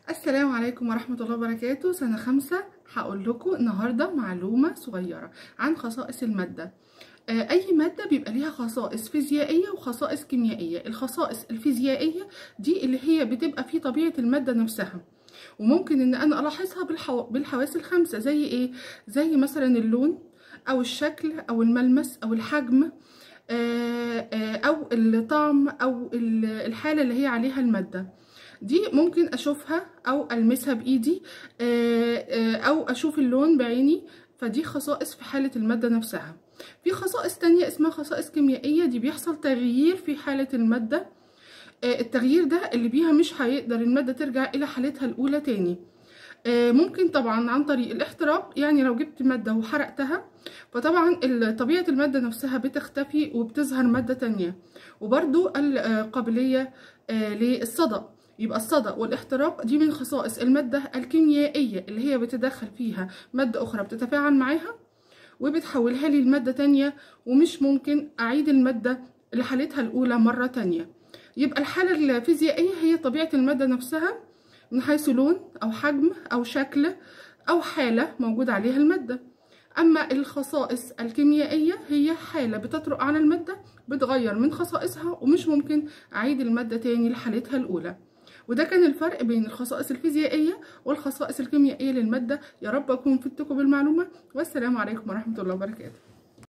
السلام عليكم ورحمة الله وبركاته سنة خمسة هقول لكم النهاردة معلومة صغيرة عن خصائص المادة آه، أي مادة بيبقى ليها خصائص فيزيائية وخصائص كيميائية الخصائص الفيزيائية دي اللي هي بتبقى في طبيعة المادة نفسها وممكن ان انا الاحظها بالحو... بالحواس الخمسة زي ايه زي مثلا اللون او الشكل او الملمس او الحجم آه، آه، او الطعم او ال- الحالة اللي هي عليها المادة دي ممكن اشوفها او المسها بايدي آه، آه، او اشوف اللون بعيني فدي خصائص في حالة المادة نفسها في خصائص تانية اسمها خصائص كيميائية دي بيحصل تغيير في حالة المادة آه، التغيير ده اللي بيها مش هيقدر المادة ترجع إلى حالتها الأولى تاني آه، ممكن طبعا عن طريق الاحتراق يعني لو جبت مادة وحرقتها فطبعا ال- طبيعة المادة نفسها بتختفي وبتظهر مادة تانية وبرضو القابلية آه، للصدأ يبقى الصدأ والاحتراق دي من خصائص المادة الكيميائية اللي هي بتدخل فيها مادة أخرى بتتفاعل معاها وبتحولها لي لمادة تانية ومش ممكن أعيد المادة لحالتها الأولى مرة تانية يبقى الحالة الفيزيائية هي طبيعة المادة نفسها من حيث لون أو حجم أو شكل أو حالة موجود عليها المادة أما الخصائص الكيميائية هي حالة بتطرق على المادة بتغير من خصائصها ومش ممكن أعيد المادة تاني لحالتها الأولى وده كان الفرق بين الخصائص الفيزيائية والخصائص الكيميائية للمادة يا رب أكون فدتكم بالمعلومة والسلام عليكم ورحمة الله وبركاته